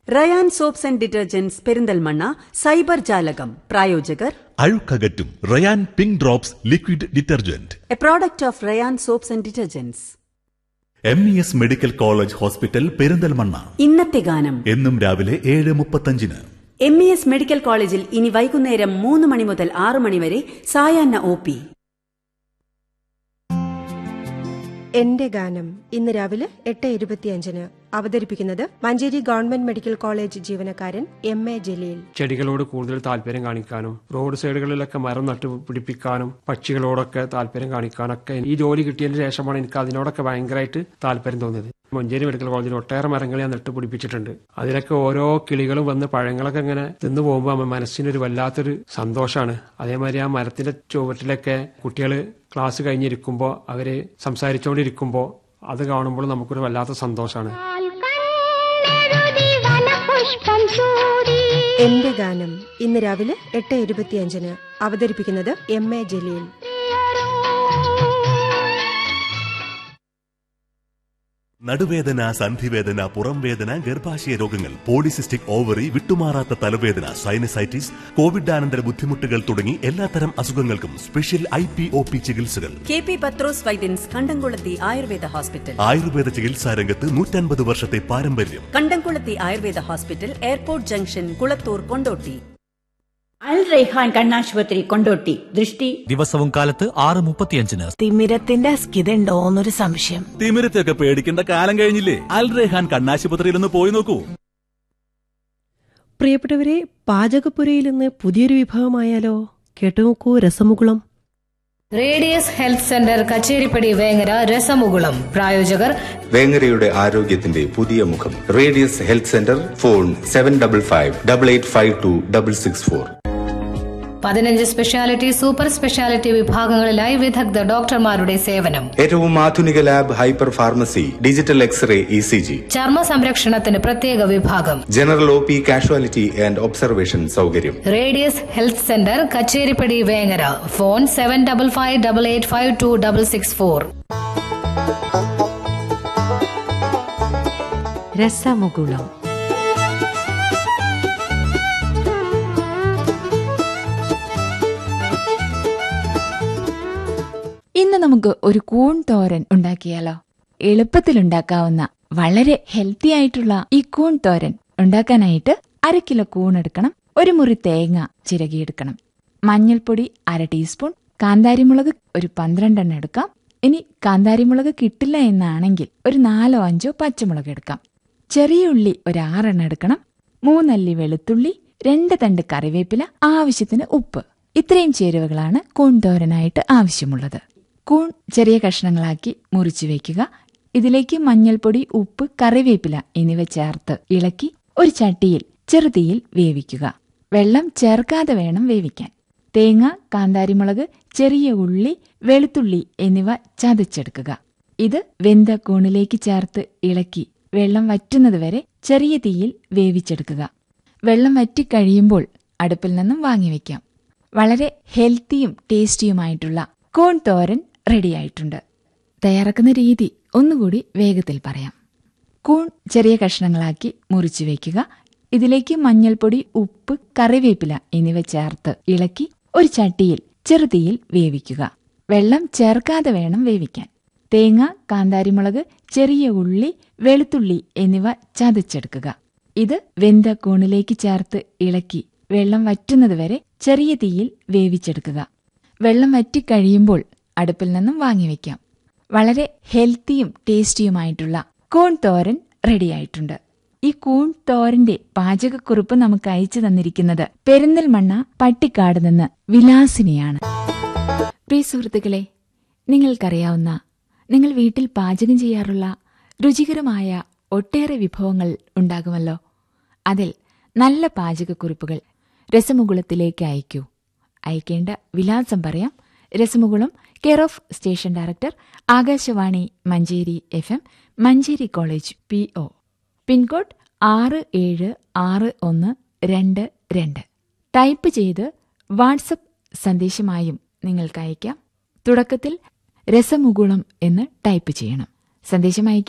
Ryan soaps and detergents Perinthalmanna cyber ജാലകം പ്രായോജകർ അഴുക്കകറ്റും Rayan pink drops liquid detergent a product of Rayan soaps and detergents M E S medical college hospital Perinthalmanna ഇന്നത്തെ ഗാനം എന്നും രാവിലെ ഏഴ് മുപ്പത്തഞ്ചിന് എം ഇ എസ് മെഡിക്കൽ കോളേജിൽ ഇനി വൈകുന്നേരം മൂന്ന് മണി മുതൽ ആറ് മണി വരെ സായാഹ്ന ഒ പി എന്റെ ഗാനം ഇന്ന് രാവിലെ എട്ട് ഇരുപത്തിയഞ്ചിന് അവതരിപ്പിക്കുന്നത് മഞ്ചേരി ഗവൺമെന്റ് മെഡിക്കൽ കോളേജ് ജീവനക്കാരൻ എം എ ജലീൽ ചെടികളോട് കൂടുതൽ താല്പര്യം കാണിക്കാനും റോഡ് സൈഡുകളിലൊക്കെ മരം നട്ടു പിടിപ്പിക്കാനും പക്ഷികളോടൊക്കെ താല്പര്യം കാണിക്കാനൊക്കെ ഈ ജോലി കിട്ടിയതിന് ശേഷമാണ് എനിക്ക് അതിനോടൊക്കെ ഭയങ്കരമായിട്ട് താല്പര്യം തോന്നിയത് മഞ്ചേരി മെഡിക്കൽ കോളേജിൽ ഒട്ടേറെ മരങ്ങൾ ഞാൻ നട്ടു പിടിപ്പിച്ചിട്ടുണ്ട് അതിലൊക്കെ ഓരോ കിളികളും വന്ന് പഴങ്ങളൊക്കെ ഇങ്ങനെ തിന്നു പോകുമ്പോൾ മനസ്സിനൊരു വല്ലാത്തൊരു സന്തോഷമാണ് അതേമാതിരി ആ മരത്തിന്റെ ചുവട്ടിലൊക്കെ കുട്ടികൾ ക്ലാസ് കഴിഞ്ഞിരിക്കുമ്പോൾ അവര് സംസാരിച്ചുകൊണ്ടിരിക്കുമ്പോൾ അത് കാണുമ്പോൾ നമുക്കൊരു വല്ലാത്ത സന്തോഷമാണ് എന്റെ ഗാനം ഇന്ന് രാവിലെ എട്ട് ഇരുപത്തിയഞ്ചിന് അവതരിപ്പിക്കുന്നത് എം എ ജലീൽ നടുവേദന സന്ധിവേദന പുറംവേദന ഗർഭാശയ രോഗങ്ങൾ പോളിസിസ്റ്റിക് ഓവറി വിട്ടുമാറാത്ത തലവേദന സൈനസൈറ്റിസ് കോവിഡാനന്തര ബുദ്ധിമുട്ടുകൾ തുടങ്ങി എല്ലാത്തരം അസുഖങ്ങൾക്കും special I P O P ചികിത്സകൾ K P Pathrose Vaidyans Kandamkulathy Ayurveda hospital Ayurveda ചികിത്സാ രംഗത്ത് നൂറ്റൻപത് വർഷത്തെ പാരമ്പര്യം Kandamkulathy Ayurveda hospital airport junction Kulathur Kondotty Al Raihan കണ്ണാശുപത്രി കൊണ്ടോട്ടി ദൃഷ്ടി ദിവസവും കാലത്ത് ആറ് മുപ്പത്തിയഞ്ചിന് തിമിരത്തിന്റെ അസ്കിതയുണ്ടോ എന്നൊരു സംശയം തിമിരത്തെയൊക്കെ പേടിക്കേണ്ട കാലം കഴിഞ്ഞില്ലേ അൽ റെഹാൻ കണ്ണാശുപത്രിയിൽ ഒന്ന് പോയി നോക്കൂ പ്രിയപ്പെട്ടവരെ പാചകപ്പുരയിൽ നിന്ന് പുതിയൊരു വിഭവമായാലോ കേട്ടുനോക്കൂ രസമുകുളം radius health centre Kacheripadi Vengara രസമുകുളം പ്രായോജകർ വേങ്ങരയുടെ ആരോഗ്യത്തിന്റെ പുതിയ മുഖം radius health centre phone seven double five double eight five two double six four പതിനഞ്ച് സ്പെഷ്യാലിറ്റി സൂപ്പർ സ്പെഷ്യാലിറ്റി വിഭാഗങ്ങളിലായി വിദഗ്ധ ഡോക്ടർമാരുടെ സേവനം ഏറ്റവും ആധുനിക lab hyper pharmacy digital X-ray E C G ചർമ്മ സംരക്ഷണത്തിന് പ്രത്യേക വിഭാഗം general O P casualty and observation സൗകര്യം radius health centre Kacheripadi Vengara phone seven double five double eight five two double six four രസമുകുളം ഇന്ന് നമുക്ക് ഒരു കൂൺ തോരൻ ഉണ്ടാക്കിയാലോ എളുപ്പത്തിൽ ഉണ്ടാക്കാവുന്ന വളരെ ഹെൽത്തി ആയിട്ടുള്ള ഈ കൂൺ തോരൻ ഉണ്ടാക്കാനായിട്ട് അര കിലോ കൂൺ എടുക്കണം ഒരു മുറി തേങ്ങ ചിരകിയെടുക്കണം മഞ്ഞൾപ്പൊടി അര ടീസ്പൂൺ കാന്താരിമുളക് ഒരു പന്ത്രണ്ടെണ്ണം എടുക്കാം ഇനി കാന്താരിമുളക് കിട്ടില്ല എന്നാണെങ്കിൽ ഒരു നാലോ അഞ്ചോ പച്ചമുളക് എടുക്കാം ചെറിയ ഉള്ളി ഒരു ആറെണ്ണം എടുക്കണം മൂന്നല്ലി വെളുത്തുള്ളി രണ്ട് തണ്ട് കറിവേപ്പില ആവശ്യത്തിന് ഉപ്പ് ഇത്രയും ചേരുവകളാണ് കൂൺ തോരനായിട്ട് ആവശ്യമുള്ളത് കൂൺ ചെറിയ കഷ്ണങ്ങളാക്കി മുറിച്ചു വയ്ക്കുക ഇതിലേക്ക് മഞ്ഞൾപ്പൊടി ഉപ്പ് കറിവേപ്പില എന്നിവ ചേർത്ത് ഇളക്കി ഒരു ചട്ടിയിൽ ചെറുതീയിൽ വേവിക്കുക വെള്ളം ചേർക്കാതെ വേണം വേവിക്കാൻ തേങ്ങ കാന്താരിമുളക് ചെറിയ ഉള്ളി വെളുത്തുള്ളി എന്നിവ ചതച്ചെടുക്കുക ഇത് വെന്ത കൂണിലേക്ക് ചേർത്ത് ഇളക്കി വെള്ളം വറ്റുന്നതുവരെ ചെറിയ തീയിൽ വേവിച്ചെടുക്കുക വെള്ളം വറ്റിക്കഴിയുമ്പോൾ അടുപ്പിൽ നിന്നും വാങ്ങിവെക്കാം വളരെ ഹെൽത്തിയും ടേസ്റ്റിയുമായിട്ടുള്ള കോൺ തോരൻ റെഡിയായിട്ടുണ്ട് തയ്യാറാക്കുന്ന രീതി ഒന്നുകൂടി വേഗത്തിൽ പറയാം കൂൺ ചെറിയ കഷ്ണങ്ങളാക്കി മുറിച്ചു വയ്ക്കുക ഇതിലേക്ക് മഞ്ഞൾപ്പൊടി ഉപ്പ് കറിവേപ്പില എന്നിവ ചേർത്ത് ഇളക്കി ഒരു ചട്ടിയിൽ ചെറുതീയിൽ വേവിക്കുക വെള്ളം ചേർക്കാതെ വേണം വേവിക്കാൻ തേങ്ങ കാന്താരിമുളക് ചെറിയ ഉള്ളി വെളുത്തുള്ളി എന്നിവ ചതച്ചെടുക്കുക ഇത് വെന്ത കൂണിലേക്ക് ചേർത്ത് ഇളക്കി വെള്ളം വറ്റുന്നതുവരെ ചെറിയ തീയിൽ വേവിച്ചെടുക്കുക വെള്ളം വറ്റിക്കഴിയുമ്പോൾ അടുപ്പിൽ നിന്നും വാങ്ങിവെക്കാം വളരെ ഹെൽത്തിയും ടേസ്റ്റിയുമായിട്ടുള്ള കൂൺ തോരൻ റെഡിയായിട്ടുണ്ട് ഈ കൂൺ തോരന്റെ പാചകക്കുറിപ്പ് നമുക്ക് അയച്ചു തന്നിരിക്കുന്നത് പെരിന്തൽമണ്ണ പട്ടിക്കാട് നിന്ന് വിലാസിനിയാണ് പ്രിയ സുഹൃത്തുക്കളെ നിങ്ങൾക്കറിയാവുന്ന നിങ്ങൾ വീട്ടിൽ പാചകം ചെയ്യാറുള്ള രുചികരമായ ഒട്ടേറെ വിഭവങ്ങൾ ഉണ്ടാകുമല്ലോ അതിൽ നല്ല പാചകക്കുറിപ്പുകൾ രസമുകുളത്തിലേക്ക് അയക്കൂ അയക്കേണ്ട വിലാസം പറയാം Rasamukulam care of station director Akashvani Manjeri F M Manjeri college P O pincode ആറ് ഏഴ് ആറ് ഒന്ന് രണ്ട് രണ്ട് ടൈപ്പ് ചെയ്ത് വാട്സപ്പ് സന്ദേശമായും നിങ്ങൾക്ക് അയക്കാം തുടക്കത്തിൽ രസമുകുളം എന്ന് ടൈപ്പ് ചെയ്യണം സന്ദേശം അയക്കാൻ